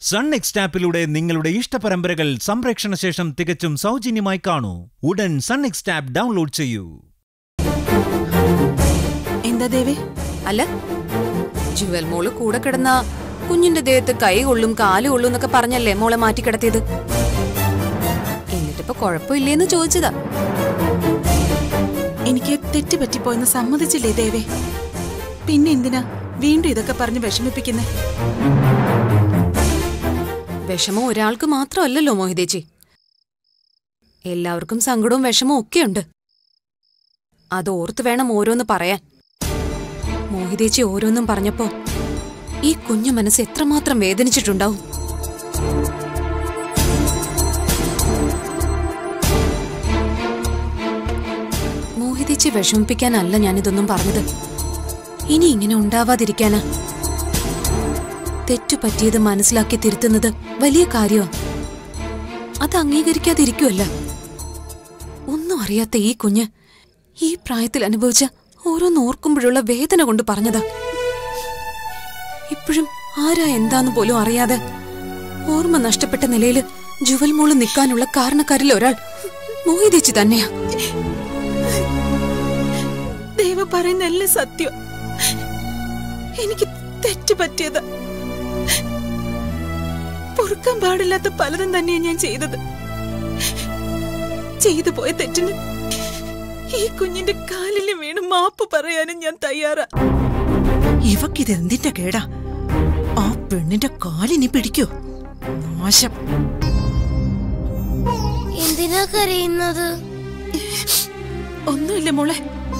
Sun next ആപ്പിലൂടെ നിങ്ങളുടെ ഇഷ്ടപരമ്പരകൾ സംപ്രേക്ഷണ ശേഷം തികച്ചും സൗജന്യമായി കാണൂ ഉടൻ സൺ നെക്സ്റ്റ് ആപ്പ് ഡൗൺലോഡ് ചെയ്യൂ എന്താ ദേവി അല്ല ജുവൽ മോള് കൂടെ കിടന്ന കുഞ്ഞിന്റെ ദേഹത്ത് കൈ കൊള്ളും കാല് കൊള്ളും എന്നൊക്കെ പറഞ്ഞല്ലേ മോളെ മാറ്റി കിടത്തിയത് എന്നിട്ടിപ്പോ കുഴപ്പമില്ലേന്ന് ചോദിച്ചതാ എനിക്ക് തെറ്റ് പറ്റിപ്പോയെന്ന് സമ്മതിച്ചില്ലേ ദേവി പിന്നെ എന്തിനാ വീണ്ടും ഇതൊക്കെ പറഞ്ഞ് വിഷമിപ്പിക്കുന്നേ വിഷമം ഒരാൾക്ക് മാത്രമല്ലല്ലോ മോഹിതേച്ചി എല്ലാവർക്കും സങ്കടവും വിഷമവും ഒക്കെയുണ്ട് അത് ഓർത്ത് വേണം ഓരോന്ന് പറയാൻ മോഹിതേച്ചി ഓരോന്നും പറഞ്ഞപ്പോ ഈ കുഞ്ഞു മനസ്സ് എത്രമാത്രം വേദനിച്ചിട്ടുണ്ടാവും മോഹിതേച്ചി വിഷമിപ്പിക്കാനല്ല ഞാനിതൊന്നും പറഞ്ഞത് ഇനി ഇങ്ങനെ ഉണ്ടാവാതിരിക്കാനാ തെറ്റു പറ്റിയത് മനസ്സിലാക്കി തിരുത്തുന്നത് വലിയ കാര്യമാ അത് അംഗീകരിക്കാതിരിക്കുമല്ല ഒന്നും അറിയാത്ത ഈ കുഞ്ഞ് ഈ പ്രായത്തിൽ അനുഭവിച്ച ഓരോന്ന് ഓർക്കുമ്പോഴുള്ള വേദന കൊണ്ട് പറഞ്ഞതാ ഇപ്പോഴും ആരാ എന്താന്ന് പോലും അറിയാതെ ഓർമ്മ നഷ്ടപ്പെട്ട നിലയിൽ ജുവൽ മോള് നിൽക്കാനുള്ള കാരണക്കാരിൽ ഒരാൾ മോഹിതേച്ചി തന്നെയാ ദേവ പറയുന്നല്ല സത്യം എനിക്ക് തെറ്റ് പറ്റിയത് പൊറുക്കാൻ പാടില്ലാത്ത പലതും തന്നെയാണ് ഞാൻ ചെയ്തത് ചെയ്തു പോയ തെറ്റിന് ഈ കുഞ്ഞിന്റെ കാലിൽ വീണ് മാപ്പ് പറയാനും ഞാൻ തയ്യാറാ ഇവക്കിത് എന്തിന്റെ കേടാ ആ പെണ്ണിന്റെ കാലിനി പിടിക്കോ നാശം എന്തിനാ കരയുന്നത് ഒന്നുമില്ല മോളെ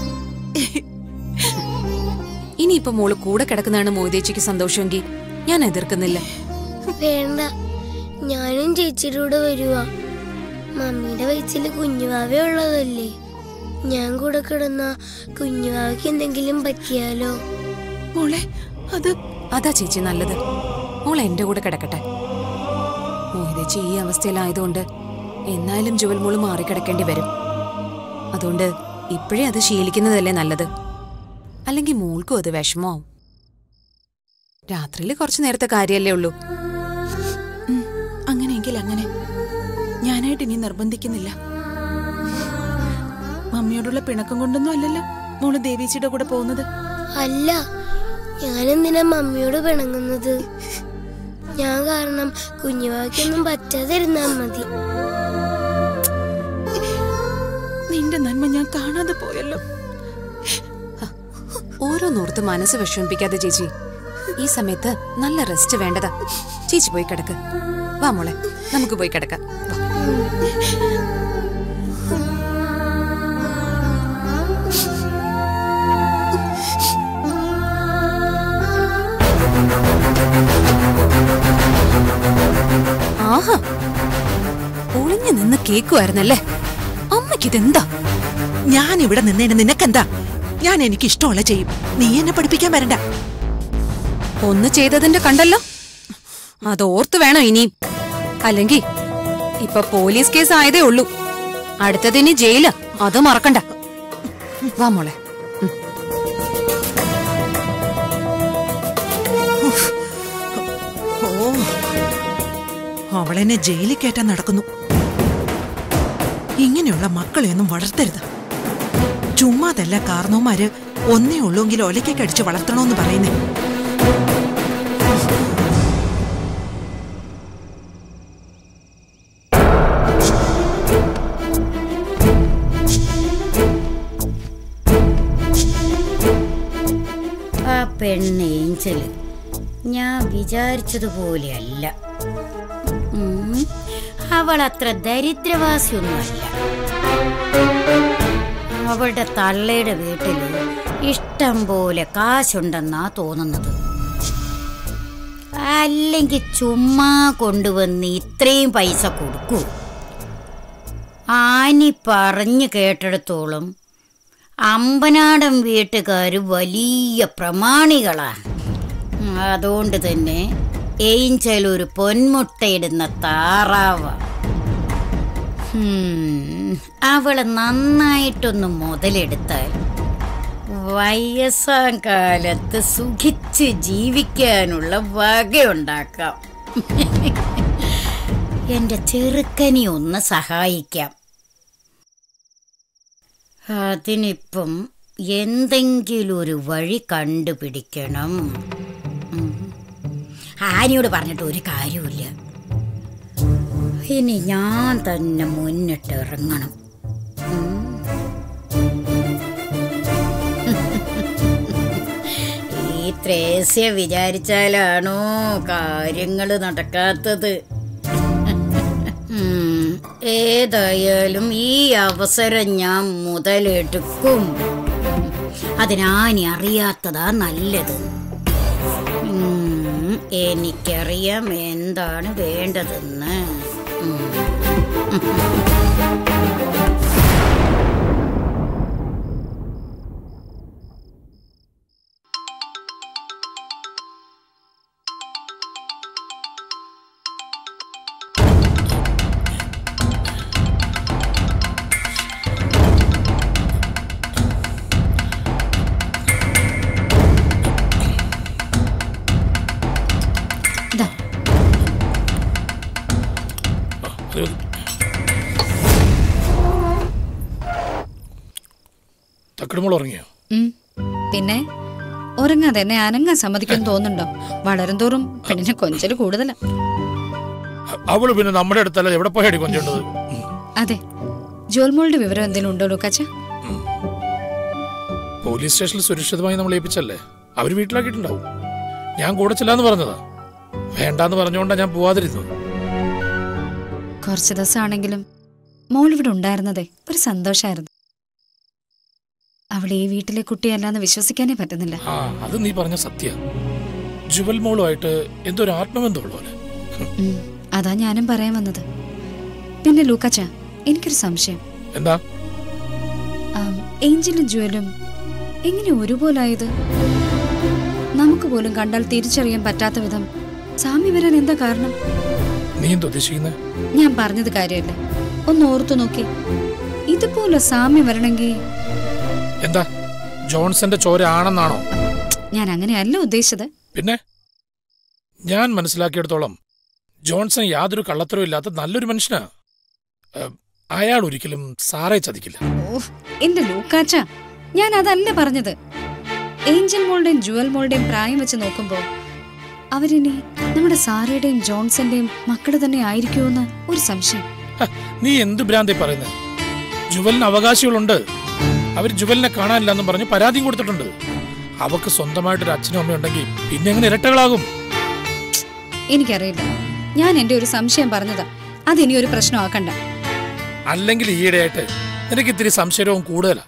ഇനിയിപ്പോ മോള് കൂടെ കിടക്കുന്നതാണ് മോഹിതേച്ചിക്ക് സന്തോഷമെങ്കിൽ ഞാൻ എതിർക്കുന്നില്ല വേണ്ട ഞാനും ചേച്ചിയുടെ കൂടെ വരുവാ മമ്മിയുടെ വയസ്സിൽ കുഞ്ഞുവാവ ഉള്ളതല്ലേ ഞാൻ കൂടെ കിടന്ന കുഞ്ഞുവാവയ്ക്ക് എന്തെങ്കിലും പറ്റിയാലോ മോളെ അത് അതാ ചേച്ചി നല്ലത് മോൾ എന്റെ കൂടെ കിടക്കട്ടെ മോഹിതേച്ചി ഈ അവസ്ഥയിലായതുകൊണ്ട് എന്നാലും ജുവൽ മോള് മാറിക്കിടക്കേണ്ടി വരും അതുകൊണ്ട് ഇപ്പോഴേ അത് ശീലിക്കുന്നതല്ലേ നല്ലത് അല്ലെങ്കിൽ മോൾക്കും അത് വിഷമാവും രാത്രിയിൽ കുറച്ചു നേരത്തെ കാര്യമല്ലേ ഉള്ളൂ ഉം, അങ്ങനെയെങ്കിൽ അങ്ങനെ ഞാനായിട്ട് ഇനി നിർബന്ധിക്കുന്നില്ല മമ്മിയോടുള്ള പിണക്കം കൊണ്ടൊന്നും അല്ലല്ലോ മോള് ദേവീച്ചിയുടെ കൂടെ പോകുന്നത് അല്ല ഞാനെന്തിനാ മമ്മിയോട് പിണങ്ങുന്നത് ഞാൻ കാരണം കുഞ്ഞുവാവയ്ക്കൊന്നും പറ്റാതിരുന്നാ മതി നിന്റെ നന്മ ഞാൻ കാണാതെ പോയല്ലോ ഓരോന്നോർത്ത് മനസ്സ് വിഷമിപ്പിക്കാതെ ചേച്ചി ഈ സമയത്ത് നല്ല റെസ്റ്റ് വേണ്ടതാ ചേച്ചി പോയി കിടക്ക് വാ മോളെ നമുക്ക് പോയി കിടക്കാം വാ. ആഹാ ഒളിഞ്ഞു നിന്ന് കേക്കുമായിരുന്നല്ലേ അമ്മയ്ക്കിതെന്താ ഞാൻ ഇവിടെ നിന്നേന് നിനക്കെന്താ ഞാൻ എനിക്ക് ഇഷ്ടമുള്ള ചെയ്യും നീ എന്നെ പഠിപ്പിക്കാൻ വരണ്ട ഒന്ന് ചെയ്തതിന്റെ കണ്ടല്ലോ അത് ഓർത്ത് വേണം ഇനിയും അല്ലെങ്കിൽ ഇപ്പൊ പോലീസ് കേസ് ആയതേ ഉള്ളൂ അടുത്തതിന് ജയില് അത് മറക്കണ്ട വാ മോളെ ഉം. ഓ അവളെന്നെ ജയിലിൽ കയറ്റാൻ നടക്കുന്നു ഇങ്ങനെയുള്ള മക്കളെയൊന്നും വളർത്തരുത് ചുമ്മാതല്ല കാർന്നോമാര് ഒന്നേ ഉള്ളൂങ്കിൽ ഒലയ്ക്കൊക്കെ അടിച്ച് വളർത്തണോന്ന് പറയുന്നേ ആ പെണ്ണ് ഏഞ്ചല് ഞാൻ വിചാരിച്ചതുപോലെയല്ല ഉം, അവൾ അത്ര ദരിദ്രവാസിയൊന്നുമല്ല അവളുടെ തള്ളയുടെ വീട്ടില് ഇഷ്ടം പോലെ കാശുണ്ടെന്നാ തോന്നുന്നത് അല്ലെങ്കിൽ ചുമ്മാ കൊണ്ടുവന്ന് ഇത്രയും പൈസ കൊടുക്കൂ ആനി പറഞ്ഞു കേട്ടിടത്തോളം അമ്പനാടൻ വീട്ടുകാർ വലിയ പ്രമാണികളാണ് അതുകൊണ്ട് തന്നെ ഏഞ്ചൽ ഒരു പൊന്മുട്ടയിടുന്ന താറാവ അവളെ നന്നായിട്ടൊന്ന് മുതലെടുത്താൽ വയസ്സാം കാലത്ത് സുഖിച്ച് ജീവിക്കാനുള്ള വകയുണ്ടാക്കാം എന്റെ ചെറുക്കനെ ഒന്ന് സഹായിക്കാം അതിനിപ്പം എന്തെങ്കിലും ഒരു വഴി കണ്ടുപിടിക്കണം ഉം. ആനിയോട് പറഞ്ഞിട്ട് ഒരു കാര്യമില്ല ഇനി ഞാൻ തന്നെ മുന്നിട്ട് ഇറങ്ങണം ഉം. ഈ ത്രേസ്യ വിചാരിച്ചാലാണോ കാര്യങ്ങൾ നടക്കാത്തത് ഉം, ഏതായാലും ഈ അവസരം ഞാൻ മുതലെടുക്കും അതിനാനി അറിയാത്തതാ നല്ലത് ഉം, എനിക്കറിയാം എന്താണ് വേണ്ടതെന്ന് ഉം. അത് തക്കടുമ്പോൾ ഉറങ്ങിയോ ഉം. പിന്നെ ഉറങ്ങാതെ എന്നെ അനങ്ങാൻ സമ്മതിക്കുമെന്ന് തോന്നുന്നുണ്ടോ വളരും തോറും പെണ്ണിന് കൊഞ്ചല് കൂടുതലാ അവള് പിന്നെ നമ്മുടെ അടുത്തല്ല എവിടെ പോയാടി കൊഞ്ചേണ്ടത് അതെ ജോൽമോളുടെ വിവരം എന്തെങ്കിലും ഉണ്ടോ ലൂക്കാച്ച പോലീസ് സ്റ്റേഷനിൽ സുരക്ഷിതമായി നമ്മൾ ഏൽപ്പിച്ചല്ലേ അവര് വീട്ടിലാക്കിയിട്ടുണ്ടാവും ഞാൻ കൂടെ ചെല്ലാന്ന് പറഞ്ഞതാ വേണ്ടാന്ന് പറഞ്ഞുകൊണ്ടാ ഞാൻ പോവാതിരുന്നത് കുറച്ച് ദിവസമാണെങ്കിലും മോൾ ഇവിടെ ഉണ്ടായിരുന്നതേ ഒരു സന്തോഷമായിരുന്നു അവൾ ഈ വീട്ടിലെ കുട്ടിയല്ലാന്ന് വിശ്വസിക്കാനേ പറ്റുന്നില്ല ആ അത് നീ പറഞ്ഞ സത്യ ജുവൽ മോളുമായിട്ട് എന്തോ ഒരു ആത്മബന്ധമുള്ള പോലെ ഉം, അതാ ഞാനും പറയാൻ വന്നത് പിന്നെ ലൂക്കാച്ച എനിക്കൊരു സംശയം എന്താ ആം, ഏഞ്ചലും ജുവലും എങ്ങനെ ഒരുപോലായത് നമുക്ക് പോലും കണ്ടാൽ തിരിച്ചറിയാൻ പറ്റാത്ത വിധം സാമ്യം വരാൻ എന്താ കാരണം നീ എന്തോ ഉദ്ദേശിക്കുന്നത് ഞാൻ പറഞ്ഞത് കാര്യമല്ലേ ഒന്ന് ഓർത്തു നോക്കി ഇതുപോലെ സാമ്യം വരണമെങ്കിൽ എന്താ ജോൺസന്റെ ചോര ആണെന്നാണോ ഞാൻ അങ്ങനെയല്ല ഉദ്ദേശിച്ചത് പിന്നെ ഞാൻ മനസ്സിലാക്കിയിടത്തോളം ജോൺസൺ യാതൊരു കള്ളത്തരവും ഇല്ലാത്ത നല്ലൊരു മനുഷ്യനാ ഏ, അയാൾ ഒരിക്കലും സാറെ ചതിക്കില്ല ഓഹ് എന്റെ ലൂക്കാച്ച ഞാൻ അതല്ല പറഞ്ഞത് ഏഞ്ചൽ മോളുടെയും ജുവൽ മോളുടെയും പ്രായം വെച്ച് നോക്കുമ്പോ അവരിനി നമ്മുടെ സാറയുടെയും ജോൺസന്റെയും മക്കള് തന്നെ ആയിരിക്കുമെന്ന് ഒരു സംശയം ഹ, നീ എന്ത് ഭ്രാന്തി പറയുന്നത് ജുവലിന് അവകാശികളുണ്ട് അവർ ജുവലിനെ കാണാനില്ലെന്നും പറഞ്ഞ് പരാതിയും കൊടുത്തിട്ടുണ്ട് അവക്ക് സ്വന്തമായിട്ടൊരു അച്ഛനും അമ്മയും ഉണ്ടെങ്കിൽ പിന്നെ എങ്ങനെ ഇരട്ടകളാകും എനിക്കറിയില്ല ഞാൻ എന്റെ ഒരു സംശയം പറഞ്ഞതാ അതിനി ഒരു പ്രശ്നമാക്കണ്ട അല്ലെങ്കിൽ ഈയിടെയായിട്ട് നിനക്ക് ഇത്തിരി സംശയവും കൂടുതലാ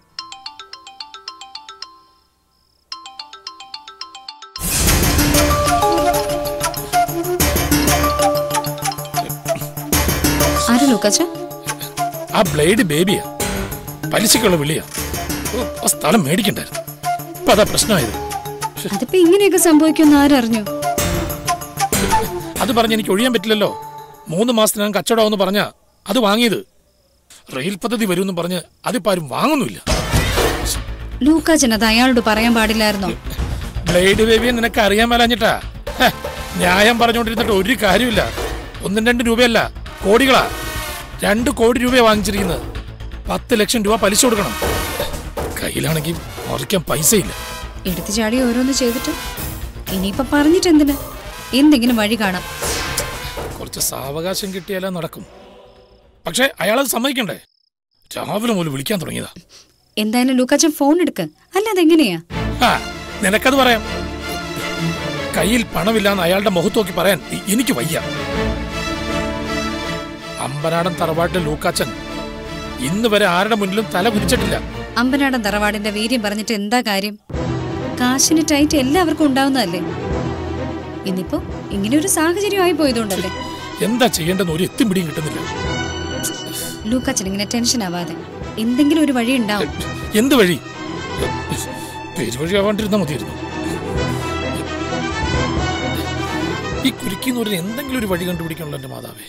ആര് ലൂക്കാച്ച ആ ബ്ലേഡ് ബേബിയാ പലിശക്കുള്ള വിളിയാ ഓ, ആ സ്ഥലം മേടിക്കണ്ടായിരുന്നു ഇപ്പൊ അതാ പ്രശ്നമായത് അതിപ്പോ ഇങ്ങനെയൊക്കെ സംഭവിക്കുമെന്ന് ആരറിഞ്ഞു അത് പറഞ്ഞ് എനിക്ക് ഒഴിയാൻ പറ്റില്ലല്ലോ മൂന്ന് മാസത്തിനകം കച്ചവടമാവെന്ന് പറഞ്ഞ അത് വാങ്ങിയത് റെയിൽ പദ്ധതി വരുമെന്ന് പറഞ്ഞ് അതിപ്പോ ആരും വാങ്ങുന്നില്ല ലൂക്കാച്ചൻ അത് അയാളോട് പറയാൻ പാടില്ലായിരുന്നോ ബ്ലേഡ് ബേബിയെ നിനക്ക് അറിയാൻ മേലാഞ്ഞിട്ടാ ഹെ, ന്യായം പറഞ്ഞുകൊണ്ടിരുന്നിട്ട് ഒരു കാര്യമില്ല ഒന്നും രണ്ട് രൂപയല്ല കോടികളാ രണ്ട് കോടി രൂപയാ വാങ്ങിച്ചിരിക്കുന്നത് പത്ത് ലക്ഷം രൂപ പലിശ കൊടുക്കണം കയ്യിലാണെങ്കിൽ മറിക്കാൻ പൈസയില്ല എടുത്തു ചാടി ഓരോന്ന് ചെയ്തിട്ട് ഇനിയിപ്പൊ പറഞ്ഞിട്ട് എന്തിന് എന്തെങ്കിലും വഴി കാണാം കുറച്ച് സാവകാശം കിട്ടിയാലേ നടക്കും പക്ഷെ അയാളത് സമ്മതിക്കണ്ടേ രാവിലെ മുതൽ വിളിക്കാൻ തുടങ്ങിയതാ എന്തായാലും ലൂക്കാച്ചൻ ഫോൺ എടുക്ക് അല്ലാതെ എങ്ങനെയാ ആ നിനക്കത് പറയാം കയ്യിൽ പണമില്ലാന്ന് അയാളുടെ മുഖത്ത് നോക്കി പറയാൻ ഇ- എനിക്ക് വയ്യ അമ്പനാടൻ തറവാട്ടിൽ ലൂക്കാച്ചൻ ഇന്ന് വരെ ആരുടെ മുന്നിലും തല കുനിച്ചിട്ടില്ല അമ്പനാടൻ തറവാടിന്റെ വീര്യം പറഞ്ഞിട്ട് എന്താ കാര്യം കാശിന് ടൈറ്റ് എല്ലാവർക്കും ഉണ്ടാവുന്നതല്ലേ ഇന്നിപ്പോ ഇങ്ങനെ ഒരു സാഹചര്യമായി പോയതുകൊണ്ടല്ലേ എന്താ ചെയ്യേണ്ടെന്ന് ഒരു എത്തും പിടിയും കിട്ടുന്നില്ല ലൂക്കാച്ചൻ ഇങ്ങനെ ടെൻഷൻ ആവാതെ എന്തെങ്കിലും ഒരു വഴി ഉണ്ടാവും എന്ത് വഴി പെരുവഴി ആവാണ്ടിരുന്നാ മതിയായിരുന്നു ഈ കുരുക്കിന്നൂരിന് എന്തെങ്കിലും ഒരു വഴി കണ്ടുപിടിക്കണല്ലോ എന്റെ മാതാവേ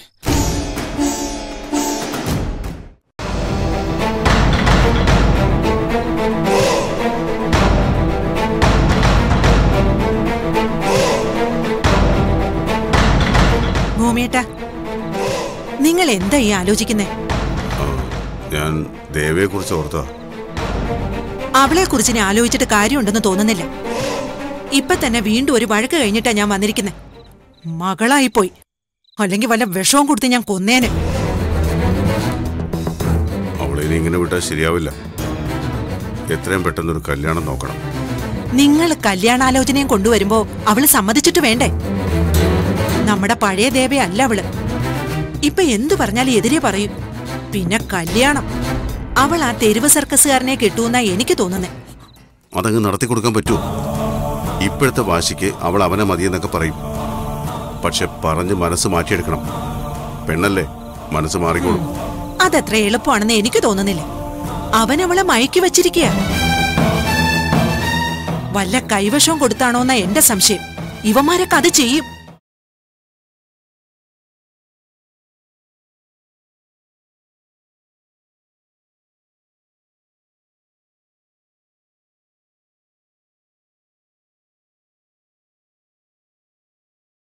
ടോമിയേട്ടാ നിങ്ങൾ എന്താ ഈ ആലോചിക്കുന്നേ ആ, ഞാൻ ദേവയെ കുറിച്ച് ഓർത്താ അവളെ കുറിച്ച് ഞാൻ ആലോചിച്ചിട്ട് കാര്യമുണ്ടെന്ന് തോന്നുന്നില്ല ഇപ്പൊ തന്നെ വീണ്ടും ഒരു വഴക്ക് കഴിഞ്ഞിട്ടാ ഞാൻ വന്നിരിക്കുന്നെ മകളായി പോയി അല്ലെങ്കിൽ വല്ല വിഷവും കൊടുത്ത് ഞാൻ കൊന്നേനെ അവളെ ഇനി ഇങ്ങനെ വിട്ടാൽ ശരിയാവില്ല എത്രയും പെട്ടെന്നൊരു കല്യാണം നോക്കണം നിങ്ങൾ കല്യാണാലോചനയും കൊണ്ടുവരുമ്പോ അവള് സമ്മതിച്ചിട്ട് വേണ്ടേ നമ്മുടെ പഴയ ദേവയല്ല അവള് ഇപ്പൊ എന്തു പറഞ്ഞാലും എതിരെ പറയും പിന്നെ കല്യാണം അവൾ ആ തെരുവ് സർക്കസുകാരനെ കിട്ടൂന്നാ എനിക്ക് തോന്നുന്നേ അതങ്ങ് നടത്തി കൊടുക്കാൻ പറ്റുമോ ഇപ്പോഴത്തെ വാശിക്ക് അവൾ അവനെ മതിയെന്നൊക്കെ പറയും പക്ഷെ പറഞ്ഞ് മനസ്സ് മാറ്റിയെടുക്കണം പെണ്ണല്ലേ മനസ്സ് മാറിക്കോളും അതത്ര എളുപ്പമാണെന്ന് എനിക്ക് തോന്നുന്നില്ല അവൻ അവളെ മയക്കി വച്ചിരിക്കുക വല്ല കൈവശവും കൊടുത്താണോന്ന എന്റെ സംശയം ഇവന്മാരൊക്കെ അത് ചെയ്യും